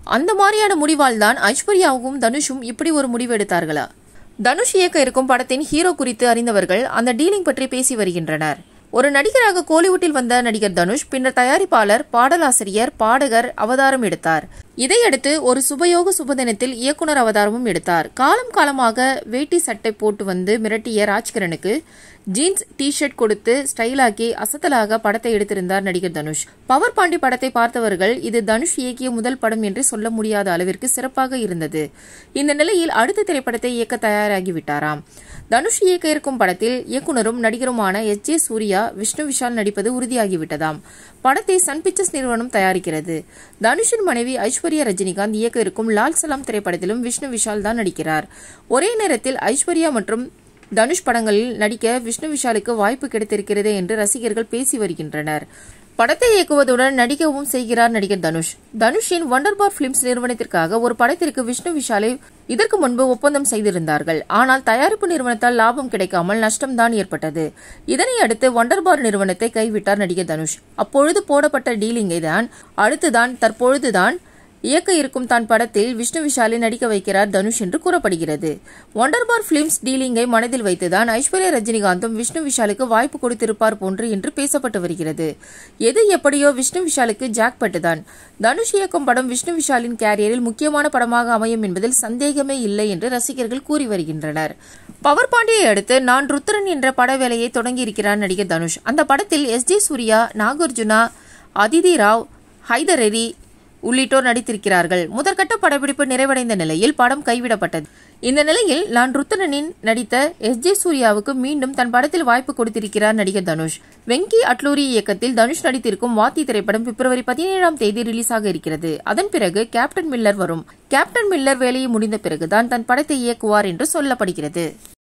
அந்த மாதிரியான முடிவால் தான் ஐஸ்வர்யாவும் தனுஷும் இப்படி ஒரு முடிவு எடுத்தார்களா தனுஷ் இயக்க இருக்கும் படத்தின் ஹீரோ குறித்து அறிந்தவர்கள் அந்த டீலிங் பற்றி பேசி வருகின்றனர் ஒரு நடிகராக கோலிவுட்டில் வந்த நடிகர் தனுஷ் பின்னர் தயாரிப்பாளர் பாடலாசிரியர் பாடகர் அவதாரம் எடுத்தார் இதையடுத்து ஒரு சுபயோக சுபதினத்தில் இயக்குனர் அவதாரமும் எடுத்தார் காலம் காலமாக வேட்டி சட்டை போட்டு வந்து மிரட்டிய ராஜ்கிரனுக்கு ஜீன்ஸ் டி ஷர்ட் கொடுத்து ஸ்டைலாக்கி அசத்தலாக படத்தை எடுத்திருந்தார் நடிகர் தனுஷ் பவர் பாண்டி படத்தை பார்த்தவர்கள் இது தனுஷ் இயக்கிய முதல் படம் என்று சொல்ல முடியாத அளவிற்கு சிறப்பாக இருந்தது இந்த நிலையில் அடுத்த திரைப்படத்தை இயக்க தயாராகிவிட்டாராம் தனுஷ் இயக்க இருக்கும் படத்தில் இயக்குனரும் நடிகருமான எஸ் ஜே சூர்யா விஷ்ணு விஷால் நடிப்பது உறுதியாகிவிட்டதாம் படத்தை சன் பிக்சர்ஸ் நிறுவனம் தயாரிக்கிறது தனுஷின் மனைவி ஐஸ்வர்யா ரஜினிகாந்த் இயக்க இருக்கும் லால் சலாம் திரைப்படத்திலும் விஷ்ணு விஷால் தான் நடிக்கிறார் ஒரே நேரத்தில் ஐஸ்வர்யா மற்றும் தனுஷ் படங்களில் நடிக்க விஷ்ணு விஷாலுக்கு வாய்ப்பு கிடைத்திருக்கிறதே என்று ரசிகர்கள் பேசி வருகின்றனர் படத்தை இயக்குவதுடன் நடிக்கவும் செய்கிறார் நடிகர் தனுஷ் தனுஷின் வண்டர்பார் பிலிம்ஸ் நிறுவனத்திற்காக ஒரு படத்திற்கு விஷ்ணு விஷாலை இதற்கு முன்பு ஒப்பந்தம் செய்திருந்தார்கள் ஆனால் தயாரிப்பு நிறுவனத்தால் லாபம் கிடைக்காமல் நஷ்டம்தான் ஏற்பட்டது இதனை அடுத்து வண்டர்பார் நிறுவனத்தை கைவிட்டார் நடிகர் தனுஷ் அப்பொழுது போடப்பட்ட டீலிங்கை தான் அடுத்துதான் தற்பொழுதுதான் இயக்க இருக்கும் தான் படத்தில் விஷ்ணு விஷாலை நடிக்க வைக்கிறார் தனுஷ் என்று கூறப்படுகிறது ஒண்டர்பார் பிலிம்ஸ் டீலிங்கை மனதில் வைத்துதான் ஐஸ்வர்யா ரஜினிகாந்தும் விஷ்ணு விஷாலுக்கு வாய்ப்பு கொடுத்திருப்பார் போன்று என்று பேசப்பட்டு வருகிறது எது எப்படியோ விஷ்ணு விஷாலுக்கு ஜாக்பட்டு தான் தனுஷ் இயக்கும் படம் விஷ்ணு விஷாலின் கேரியரில் முக்கியமான படமாக அமையும் என்பதில் சந்தேகமே இல்லை என்று ரசிகர்கள் கூறி வருகின்றனர் பவர் பாண்டியை அடுத்து நான் ருத்ரன் என்ற பட வேலையை தொடங்கியிருக்கிறார் நடிகர் தனுஷ் அந்த படத்தில் எஸ் ஜே சூர்யா நாகார்ஜுனா அதிதி ராவ் ஹைதர் அலி உள்ளிட்டோர் நடித்திருக்கிறார்கள் முதற்கட்ட படப்பிடிப்பு நிறைவடைந்த நிலையில் படம் கைவிடப்பட்டது இந்த நிலையில் நான் ருத்தனனின் நடித்த எஸ் ஜே சூர்யாவுக்கு மீண்டும் தன் படத்தில் வாய்ப்பு கொடுத்திருக்கிறார் நடிகர் தனுஷ் வெங்கி அட்லூரி இயக்கத்தில் தனுஷ் நடித்திருக்கும் வாத்தி திரைப்படம் பிப்ரவரி பதினேழாம் தேதி ரிலீஸ் ஆக இருக்கிறது அதன் பிறகு கேப்டன் மில்லர் வரும் கேப்டன் மில்லர் வேலையை முடிந்த பிறகுதான் தன் படத்தை இயக்குவார் என்று சொல்லப்படுகிறது